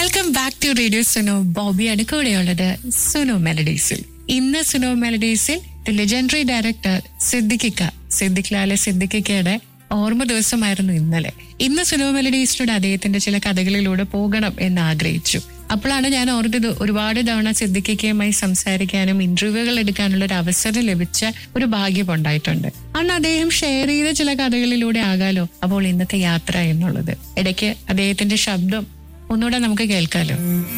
Welcome back to radio Suno ബോബിയാണ് കൂടെയുള്ളത് സുനോ മെലഡീസിൽ ഇന്ന് സുനോ മെലഡീസിൽ ദി ലെജൻഡറി ഡയറക്ടർ സിദ്ദിഖിക്ക സിദ്ദിഖ് ലാലെ സിദ്ദിഖിക്കയുടെ ഓർമ്മ ദിവസമായിരുന്നു ഇന്നലെ ഇന്ന് സുനോ മെലഡീസിലൂടെ അദ്ദേഹത്തിന്റെ ചില കഥകളിലൂടെ പോകണം എന്ന് ആഗ്രഹിച്ചു അപ്പോഴാണ് ഞാൻ ഓർത്തത് ഒരുപാട് തവണ സിദ്ദിഖിക്കയുമായി സംസാരിക്കാനും ഇന്റർവ്യൂകൾ എടുക്കാനുള്ള ഒരു അവസരം ലഭിച്ച ഒരു ഭാഗ്യം ഉണ്ടായിട്ടുണ്ട് അന്ന് അദ്ദേഹം ഷെയർ ചെയ്ത ചില കഥകളിലൂടെ ആകാലോ അപ്പോൾ ഇന്നത്തെ യാത്ര എന്നുള്ളത് ഇടയ്ക്ക് അദ്ദേഹത്തിന്റെ ശബ്ദം ഒന്നുകൂടെ നമുക്ക് കേൾക്കാലോ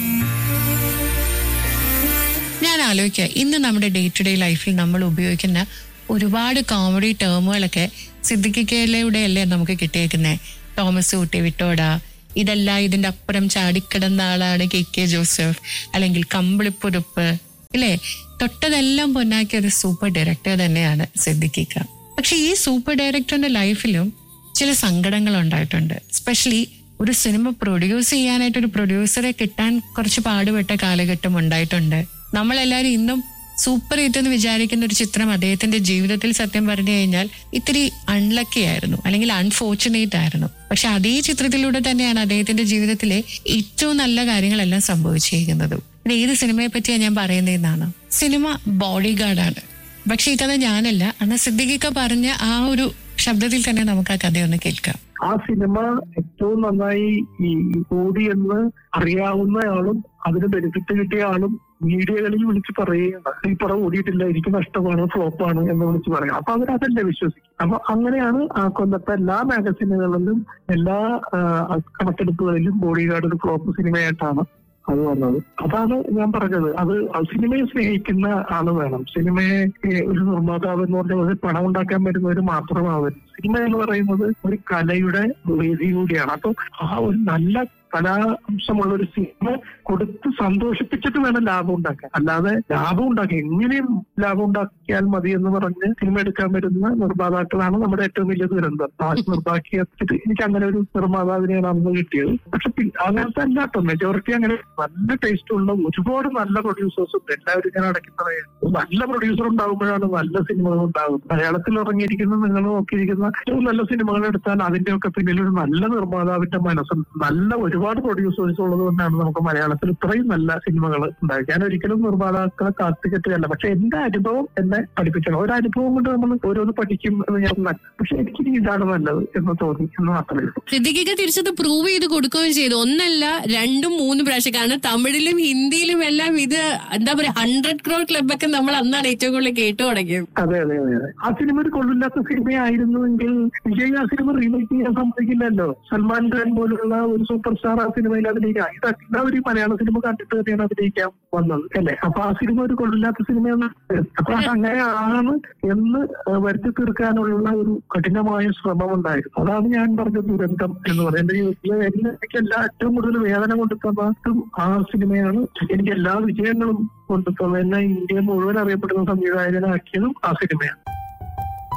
ഞാൻ ആലോചിക്കുക ഇന്ന് നമ്മുടെ ഡേ ടു ഡേ ലൈഫിൽ നമ്മൾ ഉപയോഗിക്കുന്ന ഒരുപാട് കോമഡി ടേമുകളൊക്കെ സിദ്ദിഖിക്കയിലൂടെ അല്ലേ നമുക്ക് കിട്ടിയേക്കുന്നത് തോമസ് ഊട്ടി വിട്ടോടാ ഇതല്ല ഇതിന്റെ അപ്പുറം ചാടിക്കിടന്ന ആളാണ് കെ കെ ജോസഫ് അല്ലെങ്കിൽ കമ്പിളിപ്പുതുപ്പ് ഇല്ലേ തൊട്ടതെല്ലാം പൊന്നാക്കിയ ഒരു സൂപ്പർ ഡയറക്ടർ തന്നെയാണ് സിദ്ദിഖിക്ക പക്ഷെ ഈ സൂപ്പർ ഡയറക്ടറിന്റെ ലൈഫിലും ചില സങ്കടങ്ങൾ ഉണ്ടായിട്ടുണ്ട് സ്പെഷ്യലി ഒരു സിനിമ പ്രൊഡ്യൂസ് ചെയ്യാനായിട്ട് ഒരു പ്രൊഡ്യൂസറെ കിട്ടാൻ കുറച്ച് പാടുപെട്ട കാലഘട്ടം ഉണ്ടായിട്ടുണ്ട് നമ്മളെല്ലാരും ഇന്നും സൂപ്പർ ഹിറ്റ് എന്ന് വിചാരിക്കുന്ന ഒരു ചിത്രം അദ്ദേഹത്തിന്റെ ജീവിതത്തിൽ സത്യം പറഞ്ഞു കഴിഞ്ഞാൽ ഇത്തിരി അൺലക്കി ആയിരുന്നു അല്ലെങ്കിൽ അൺഫോർച്ചുനേറ്റ് ആയിരുന്നു പക്ഷെ അതേ ചിത്രത്തിലൂടെ തന്നെയാണ് അദ്ദേഹത്തിന്റെ ജീവിതത്തിലെ ഏറ്റവും നല്ല കാര്യങ്ങളെല്ലാം സംഭവിച്ചിരിക്കുന്നത് ഇത് ഏത് സിനിമയെ പറ്റിയാണ് ഞാൻ പറയുന്നതെന്നാണ് സിനിമ ബോഡി ഗാർഡാണ് പക്ഷെ ഈ കഥ ഞാനല്ല അന്ന് സിദ്ദിഖിക്ക പറഞ്ഞ ആ ഒരു ശബ്ദത്തിൽ തന്നെ നമുക്ക് ആ കഥയൊന്ന് കേൾക്കാം ആ സിനിമ ഏറ്റവും നന്നായി ഈ ഓടി എന്ന് അറിയാവുന്നയാളും അതിന് ബെനിഫിറ്റ് കിട്ടിയ ആളും മീഡിയകളിൽ വിളിച്ച് പറയുകയാണ് ഈ പടം ഓടിയിട്ടില്ല എനിക്ക് നഷ്ടമാണ് ഫ്ലോപ്പാണ് എന്ന് വിളിച്ച് പറയാം അപ്പൊ അവരതല്ലേ വിശ്വസിക്കും അപ്പൊ അങ്ങനെയാണ് ആ കൊല്ലത്തെ എല്ലാ മാഗസിനുകളിലും എല്ലാ ആ, കണക്കെടുപ്പുകളിലും ബോഡി ഗാർഡ് ഒരു ഫ്ലോപ്പ് സിനിമയായിട്ടാണ് അത് വന്നത് അതാണ് ഞാൻ പറഞ്ഞത് അത് സിനിമയെ സ്നേഹിക്കുന്ന ആള് വേണം സിനിമയെ ഏ, ഒരു നിർമ്മാതാവ് എന്ന് പറഞ്ഞാൽ ഒരു പണം ഉണ്ടാക്കാൻ വരുന്നവർ മാത്രമാവരുത് സിനിമ എന്ന് പറയുന്നത് ഒരു കലയുടെ വേദി കൂടിയാണ് അപ്പൊ ആ ഒരു നല്ല കലാംശമുള്ള ഒരു സിനിമ കൊടുത്ത് സന്തോഷിപ്പിച്ചിട്ട് വേണം ലാഭം ഉണ്ടാക്കാൻ അല്ലാതെ ലാഭം ഉണ്ടാക്കാൻ എങ്ങനെയും ലാഭം ഉണ്ടാക്കിയാൽ മതി എന്ന് പറഞ്ഞ് സിനിമ എടുക്കാൻ വരുന്ന നിർമ്മാതാക്കളാണ് നമ്മുടെ ഏറ്റവും വലിയ ദുരന്തം താജ് നിർമ്മാക്കിയത് എനിക്ക് അങ്ങനെ ഒരു നിർമ്മാതാവിനെയാണ് അന്ന് കിട്ടിയത് പക്ഷെ പി- അങ്ങനത്തെ അല്ലാട്ടോ മെജോറിറ്റി അങ്ങനെ നല്ല ടേസ്റ്റ് ഉള്ള ഒരുപാട് നല്ല പ്രൊഡ്യൂസേഴ്സ് ഉണ്ട് എല്ലാവരും ഇങ്ങനെ അടക്കി പറയുന്നത് നല്ല പ്രൊഡ്യൂസർ ഉണ്ടാകുമ്പോഴാണ് നല്ല സിനിമകൾ ഉണ്ടാകുന്നത് മലയാളത്തിൽ ഇറങ്ങിയിരിക്കുന്ന നിങ്ങൾ നോക്കിയിരിക്കുന്ന ഏറ്റവും നല്ല സിനിമകൾ എടുത്താൽ അതിന്റെയൊക്കെ പിന്നിൽ ഒരു നല്ല നിർമ്മാതാവിന്റെ മനസ്സുണ്ട് നല്ല ഒരുപാട് പ്രൊഡ്യൂസേഴ്സ് ഉള്ളത് കൊണ്ടാണ് നമുക്ക് മലയാളത്തിൽ ഇത്രയും നല്ല സിനിമകൾ ഉണ്ടായത് ഞാൻ ഒരിക്കലും നിർമ്മാതാക്കളെ കാത്തിക്കെട്ടുകയല്ല പക്ഷെ എന്റെ അനുഭവം എന്നെ പഠിപ്പിക്കണം ഒരു അനുഭവം കൊണ്ട് നമ്മൾ ഓരോന്ന് പഠിക്കും എന്ന് ഞാൻ നട്ടു. പക്ഷെ എനിക്ക് ഇനി ഇതാണ് നല്ലത് എന്ന് തോന്നി എന്ന് മാത്രമേ ഉള്ളൂ സിദ്ദിഖിക്ക് തിരിച്ചത് പ്രൂവ് ചെയ്ത് കൊടുക്കുകയും ചെയ്തു ഒന്നല്ല രണ്ടും മൂന്നും പ്രാവശ്യം കാരണം തമിഴിലും ഹിന്ദിയിലും എല്ലാം ഇത് എന്താ പറയാ ഹൺഡ്രഡ് ക്രോർ ക്ലബൊക്കെ നമ്മൾ അന്നാണ് ഏറ്റവും കൂടുതൽ കേട്ടു തുടങ്ങിയത് അതെ അതെ അതെ അതെ ആ സിനിമ ഒരു കൊള്ളില്ലാത്ത സിനിമയായിരുന്നുവെങ്കിൽ വിജയ് ആ സിനിമ റീമേക്ക് ചെയ്യാൻ സമ്മതിക്കില്ലല്ലോ സൽമാൻ ഖാൻ പോലുള്ള ഒരു സൂപ്പർ സ്റ്റാർ ആ സിനിമയിൽ അഭിനയിക്കാം ഇതൊക്കെ ഒരു മലയാള സിനിമ കണ്ടിട്ട് തന്നെയാണ് അഭിനയിക്കാൻ വന്നത് അല്ലെ അപ്പൊ ആ സിനിമ ഒരു കൊള്ളില്ലാത്ത സിനിമയാണ് അപ്പൊ അത് അങ്ങനെയാണ് എന്ന് വരുത്തി തീർക്കാനുള്ള ഒരു കഠിനമായ ശ്രമം ഉണ്ടായിരുന്നു അതാണ് ഞാൻ പറഞ്ഞ ദുരന്തം എന്ന് പറയുന്നത് എന്റെ ജീവിതത്തിലെ എന്നെ- എനിക്ക് എല്ലാ ഏറ്റവും കൂടുതൽ വേദന കൊണ്ട് തന്നതും ആ സിനിമയാണ് എനിക്ക് എല്ലാ വിജയങ്ങളും കൊണ്ട് തന്നെ ഇന്ത്യ മുഴുവൻ അറിയപ്പെടുന്ന സംവിധായകനാക്കിയതും ആ സിനിമയാണ്